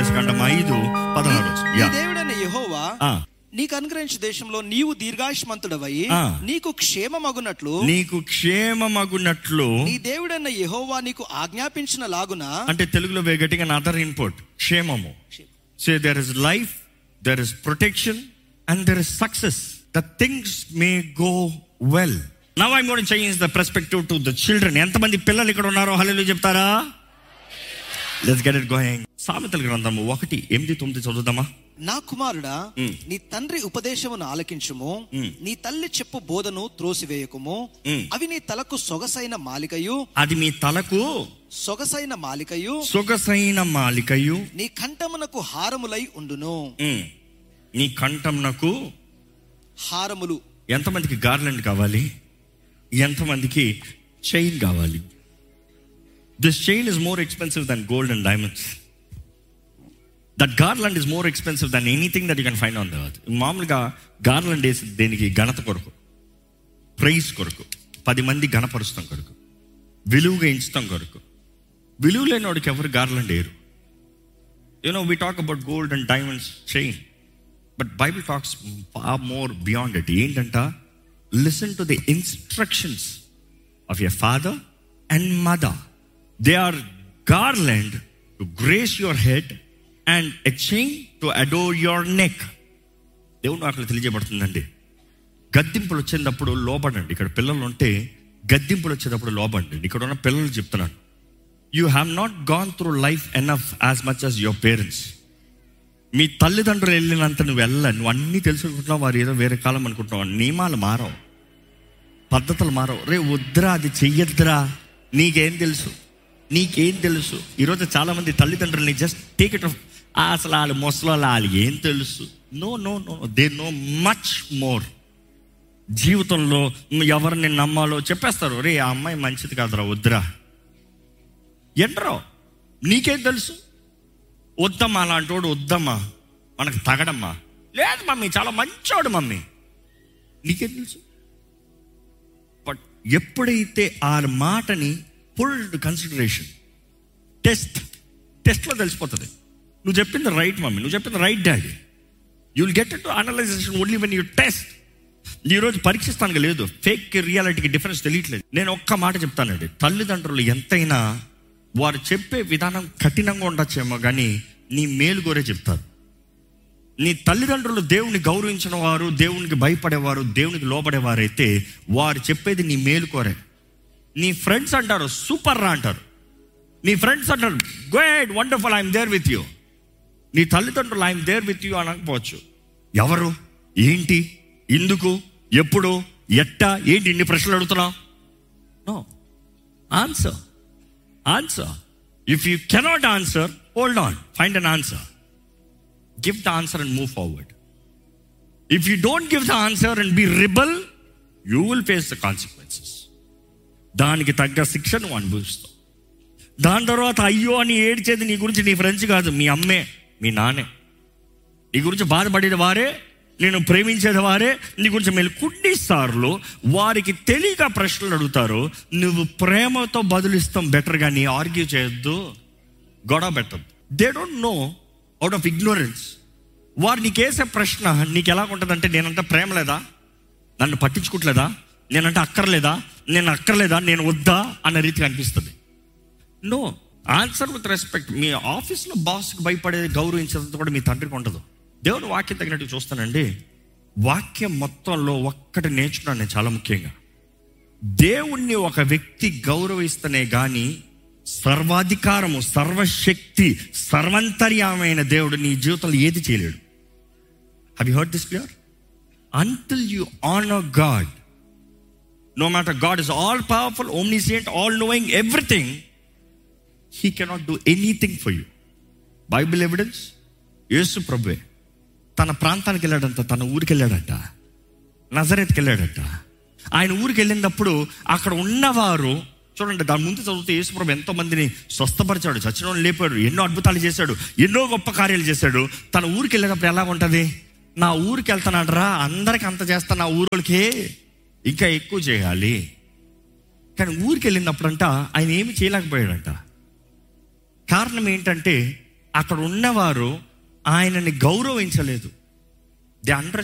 నిర్గమకాండం ఐదు పదహారు నీ యా దేవుడైన యెహోవా ఆ. నీకు అనుగ్రహించే దేశంలో నీవు దీర్ఘాయుష్మంతుడవై ఆ. నీకు క్షేమమగునట్లు నీకు క్షేమమగునట్లు నీ దేవుడైన యెహోవా నీకు ఆజ్ఞాపించిన లాగున అంటే తెలుగులో వే గట్టిగా అదర్ ఇన్పుట్ క్షేమము so there is life there is protection and there is success the things may go well now I'm gonna change the perspective to the children ఎంతమంది పిల్లలు ఇక్కడ ఉన్నారో హలో చెప్తారా లెట్స్ గెట్ ఇట్ గోయింగ్ సామెతల గ్రంథము ఒకటి ఎనిమిది తొమ్మిది చదువుదామా నా కుమారుడా మ్. నీ తండ్రి ఉపదేశమును ఆలకించుము మ్. నీ తల్లి చెప్పు బోధను త్రోసివేయకుము మ్. అవి నీ తలకు సొగసైన మాలికయు అది మీ తలకు సొగసైన మాలికయు సొగసైన మాలికయు నీ కంఠమునకు హారములై ఉండును ఉమ్, నీ కంఠంనకు హారములు ఎంతమందికి గార్లెండ్ కావాలి ఎంతమందికి చైన్ కావాలి this chain is more expensive than gold and diamonds that garland is more expensive than anything that you can find on the మామూలుగా గార్లాండ్ వేసి దేనికి ఘనత కొరకు ప్రైజ్ కొరకు పది మంది ఘనపరుస్తాం కొరకు విలువగా ఎంచుతాం కొరకు విలువ లేని వాడికి ఎవరు గార్లాండ్ వేయరు you know we talk about gold and diamonds chain but Bible talks far more beyond it ఏంటంట listen to the instructions of your father and mother they are garland to grace your head and a chain to adorn your neck దేవుడు అక్కడ తెలియజేయబడుతుందండి గద్దింపులు వచ్చేటప్పుడు లోబడండి ఇక్కడ పిల్లలు ఉంటే గద్దింపులు వచ్చేటప్పుడు లోబడండి ఇక్కడ ఉన్న పిల్లలు చెప్తున్నాను you have not gone through life enough as much as your parents మీ తల్లిదండ్రులు వెళ్ళినంత నువ్వు వెళ్ళ నువ్వు అన్నీ తెలుసుకుంటున్నావు వారు ఏదో వేరే కాలం అనుకుంటున్నావు నియమాలు మారవు పద్ధతులు మారవు రే వద్దురా అది చెయ్యొద్దురా నీకేం తెలుసు నీకేం తెలుసు ఈరోజు చాలా మంది తల్లిదండ్రులని జస్ట్ టేక్ ఇట్ అసలు వాళ్ళు ముసలి వాళ్ళు ఏం తెలుసు no no no they know much more జీవితంలో ఎవరిని నమ్మాలో చెప్పేస్తారు రే ఆ అమ్మాయి మంచిది కాదురా వద్దురా ఎంటరో నీకేం తెలుసు వద్దమ్మా అలాంటి వాడు వద్దమ్మా మనకు తగడమ్మా లేదు మమ్మీ చాలా మంచోడు మమ్మీ నీకేం తెలుసు బట్ ఎప్పుడైతే ఆ మాటని ఫుల్ కన్సిడరేషన్ టెస్ట్ టెస్ట్లో తెలిసిపోతుంది నువ్వు చెప్పింది రైట్ మమ్మీ నువ్వు చెప్పింది right daddy you will get to analyzation only when you test ఈరోజు పరీక్షిస్తానికి లేదు ఫేక్ రియాలిటీకి డిఫరెన్స్ తెలియట్లేదు నేను ఒక్క మాట చెప్తానండి తల్లిదండ్రులు ఎంతైనా వారు చెప్పే విధానం కఠినంగా ఉండొచ్చేమో కానీ నీ మేలు కోరే చెప్తారు నీ తల్లిదండ్రులు దేవుని గౌరవించిన వారు దేవునికి భయపడేవారు దేవునికి లోబడేవారైతే వారు చెప్పేది నీ మేలు కోరే నీ ఫ్రెండ్స్ అంటారు సూపర్ రా అంటారు నీ ఫ్రెండ్స్ అంటారు good wonderful I'm there with you నీ తల్లిదండ్రులు ఐఎమ్ దేర్ విత్ యూ అనకపోవచ్చు ఎవరు ఏంటి ఎందుకు ఎప్పుడు ఎట్టా ఏంటి ఇన్ని ప్రశ్నలు అడుగుతున్నావు no answer answer if you cannot answer hold on find an answer give the answer and move forward if you don't give the answer and be rebel you will face the consequences దానికి తగ్గ శిక్ష నువ్వు అనుభవిస్తావు దాని తర్వాత అయ్యో అని ఏడ్చేది నీ గురించి నీ ఫ్రెండ్స్ కాదు మీ అమ్మే మీ నాన్నే నీ గురించి బాధపడేది వారే నేను ప్రేమించేది వారే నీ గురించి మీరు కొన్ని సార్లు వారికి తెలియక ప్రశ్నలు అడుగుతారు నువ్వు ప్రేమతో బదులిస్తాం బెటర్ కానీ ఆర్గ్యూ చేయొద్దు గొడవ పెట్టద్దు they don't know out of ignorance వారు నీకేసే ప్రశ్న నీకు ఎలా ఉంటుందంటే నేనంటే ప్రేమ లేదా నన్ను పట్టించుకోవట్లేదా నేనంటే అక్కర్లేదా నేను అక్కర్లేదా నేను వద్దా అన్న రీతిగా అనిపిస్తుంది నో ఆన్సర్ విత్ రెస్పెక్ట్ మీ ఆఫీస్లో బాస్కి భయపడేది గౌరవించేది కూడా మీ తండ్రికి ఉండదు దేవుని వాక్యం తగినట్టు చూస్తానండి వాక్యం మొత్తంలో ఒక్కటి నేర్చుకున్నాను నేను చాలా ముఖ్యంగా దేవుణ్ణి ఒక వ్యక్తి గౌరవిస్తేనే కానీ సర్వాధికారము సర్వశక్తి సర్వంతర్యమైన దేవుడు నీ జీవితంలో ఏది చేయలేడు have you heard this clear until you honour God no matter God is all powerful omniscient all knowing everything he cannot do anything for you Bible evidence యేసు ప్రభువే తన ప్రాంతానికి వెళ్ళాడంట తన ఊరికి వెళ్ళాడంట నజరేత్కి వెళ్ళాడంట ఆయన ఊరికి వెళ్ళినప్పుడు అక్కడ ఉన్నవారు చూడండి దాని ముందు చదివితే యేసుప్రభు ఎంతో మందిని స్వస్థపరిచాడు చచ్చిన వాళ్ళని లేపాడు ఎన్నో అద్భుతాలు చేశాడు ఎన్నో గొప్ప కార్యాలు చేశాడు తన ఊరికి వెళ్ళేటప్పుడు ఎలా ఉంటుంది నా ఊరికి వెళ్తున్నాడు రా అందరికి అంత చేస్తా నా ఊరికి ఇంకా ఎక్కువ చేయాలి కానీ ఊరికి వెళ్ళినప్పుడంట ఆయన ఏమి చేయలేకపోయాడంట కారణం ఏంటంటే అక్కడ ఉన్నవారు ఆయనని గౌరవించలేదు దే అండర్